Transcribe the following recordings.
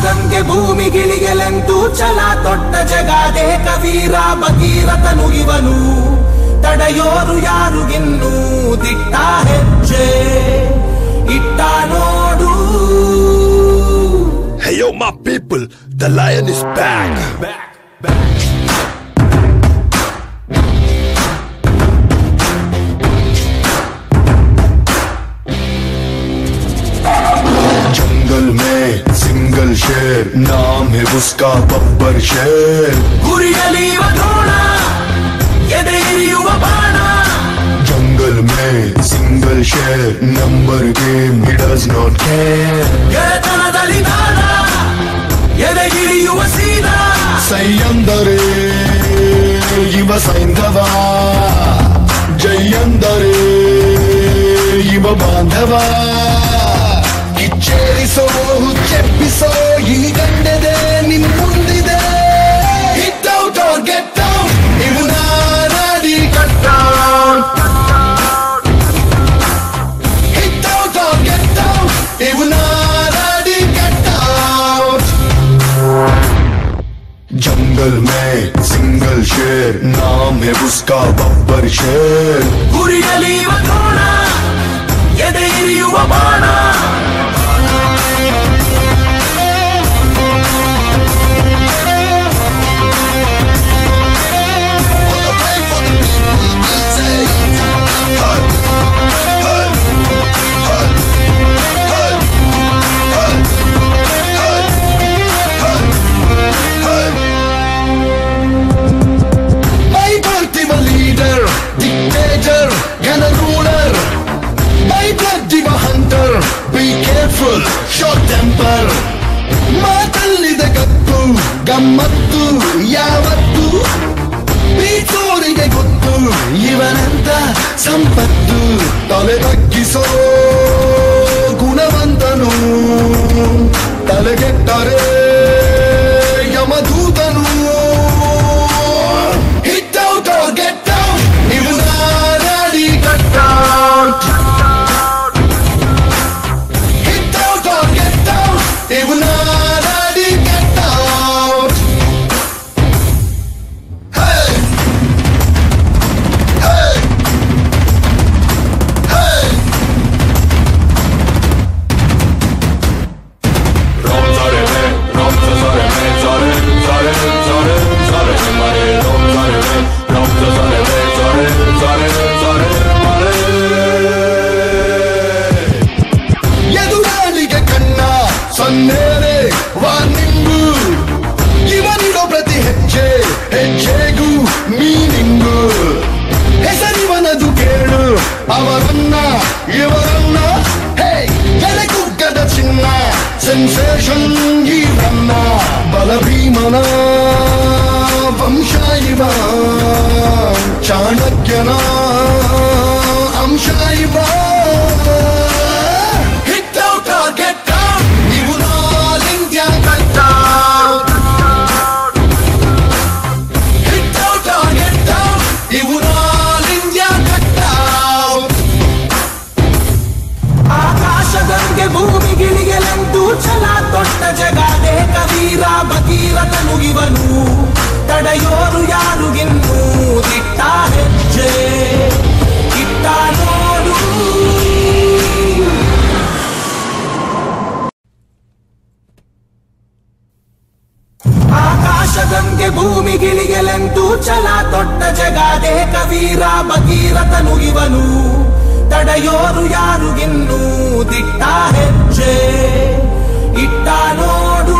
ಆಕಾಶದಂಗೆ ಭೂಮಿಗಿಳಿಗೆಲೆಂದು ಛಲ ದೊಡ್ಡ ಜಗಾದೆ ಕವೀರ ಭಗೀರಥನು ಇವನು ತಡೆಯೋರು ಯಾರುಗಿನ್ನೂ ದಿಟ್ಟ ಹೆಜ್ಜೆ ಇಟ್ಟ ನೋಡು Hey yo, my people, the lion is back. जंगल में सिंगल शेर नाम है उसका बब्बर शेर ಗುರಿಯಲಿಯುವ ದ್ರೋಣ ಎದೆ ಇರಿಯುವ ಬಾಣ जंगल में सिंगल शेर number game he does not care ಗೆಳೆತನದಲ್ಲಿ ದಾನ ಎದೆಗಿಳಿಯುವ ಸೀದಾ ಸೈಯಂದರೆ ಇವ ಸೈಂಧವ ಜೈಯಂದರೆ ಇವ ಬಾಂಧವ ಕಿಚ್ಚೇರಿಸೋ ಹುಚ್ಚೆಪ್ಪಿಸೋ ಈ ಗಂಡದೆ ನಿಮ್ ಮುಂದಿದೆ Hit out or get down, ಇವು ನಾನಾಡಿ cut down. Hit out or get down, ಇವು ನಾನಾಡಿ cut out. जंगल में सिंगल शेर नाम है उसका बब्बर शेर ಗುರಿಯಲಿಯುವ ದ್ರೋಣ ಎದೆ ಇರಿಯುವ ಬಾಣ My Baltimore leader, dictator, and a ruler. My blood diva hunter, be careful, short temper. ಮಾತಲ್ಲಿದೆ ಕತ್ತು ಗಮ್ಮತ್ತು ಯಾವತ್ತು ಬೀಚೋರಿಗೆ ಗೊತ್ತು ಇವನಂತ ಸಂಪತ್ತು ತಲೆ ತಗ್ಗಿಸೋ ಗುಣವಂತನು ತಲೆಗೆಟ್ಟರೆ ಯಮದೂತನು Hit out or get down, ನೀವು ನಾರಾಡಿ cut out. Hit out or get down, ನೀವು ನಾರಾಡಿ cut out. Hey! Hey! Hey! ಎದುರಾಳಿಗೆ ಕಣ್ಣ ಸನ್ನೇರೆ warning ಇವನಿರೋ ಪ್ರತಿ ಹೆಜ್ಜೆ ಹೆಜ್ಜೆಗೂ ಮೀನಿಂಗು ಹೆಸರಿವನದು ಕೇಳು ಅವರನ್ನ ಇವರನ್ನ ಹೇ ಎಲೆಗುಗ್ಗದ ಚಿನ್ನ ಸೆನ್ಸೇಷನ್ ಇವನ್ನ ಬಲಭೀಮನ ವಂಶ ಇವ ಚಾಣಕ್ಯನ ಅಂಶ ಇವ Hit out or get down, ನೀವು all India cut out. Hit out or get down, ನೀವು all India cut out. ಆಕಾಶದಂಗೆ ಭೂಮಿಗಿಳಿಗೆಲೆಂದು ಛಲ ದೊಡ್ಡ ಜಗಾದೆ ಕವೀರ ಭಗೀರಥನು ಇವನು ತಡೆಯೋರು ಯಾರುಗಿನ್ನೂ ದಿಟ್ಟ ಹೆಜ್ಜೆ ಇಟ್ಟ ನೋಡು ಆಕಾಶದಂಗೆ ಭೂಮಿಗಿಳಿಗೆಲೆಂದು ಛಲ ದೊಡ್ಡ ಜಗಾದೆ ಕವೀರ ಭಗೀರಥನು ಇವನು ತಡೆಯೋರು ಯಾರುಗಿನ್ನೂ ದಿಟ್ಟ ಹೆಜ್ಜೆ ಇಟ್ಟ ನೋಡು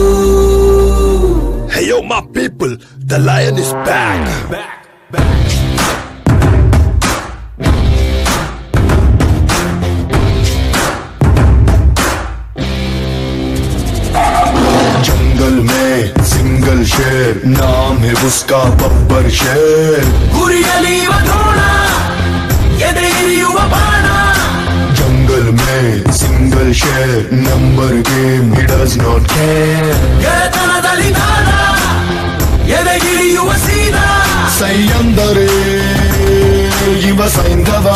Hey yo, my people, the lion is back. जंगल में सिंगल शेर नाम है उसका बब्बर शेर ಗುರಿಯಲಿಯುವ ದ್ರೋಣ ಎದೆ ಇರಿಯುವ ಬಾಣ जंगल में सिंगल शेर number game he does not care ಗೆಳೆತನದಲ್ಲಿ ದಾನ ಎದೆಗಿಳಿಯುವ ಸೀದಾ ಸೈಯಂದರೆ ಇವ ಸೈಂಧವ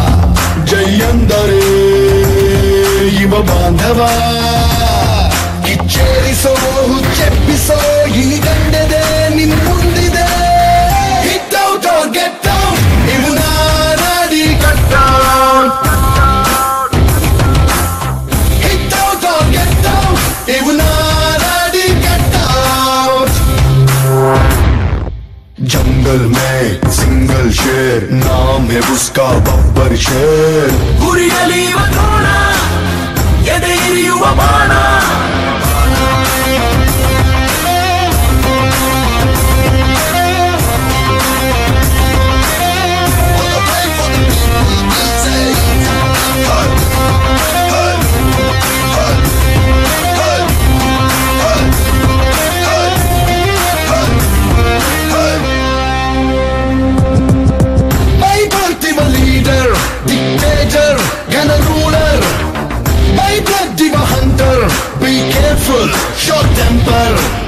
ಜೈಯಂದರೆ ಇವ ಬಾಂಧವ ಕಿಚ್ಚೇರಿಸೋ ಹುಚ್ಚೆಪ್ಪಿಸೋ ಈ ಗಂಡದೆ ನಿನ್ ಮುಂದಿದೆ hit out or get out ಇವು ನಾಡಿ cut out hit out or get out ಇವು ನಾಡಿ ಕಟ್ ಔಟ್ जंगल में सिंगल शेर नाम है उसका बब्बर शेर ಗುರಿಯಲಿಯುವ ದ್ರೋಣ ಎದೆ ಇರಿಯುವ ಬಾಣ My Diva leader, dictator, and a ruler. My blood diva hunter, be careful, short temper.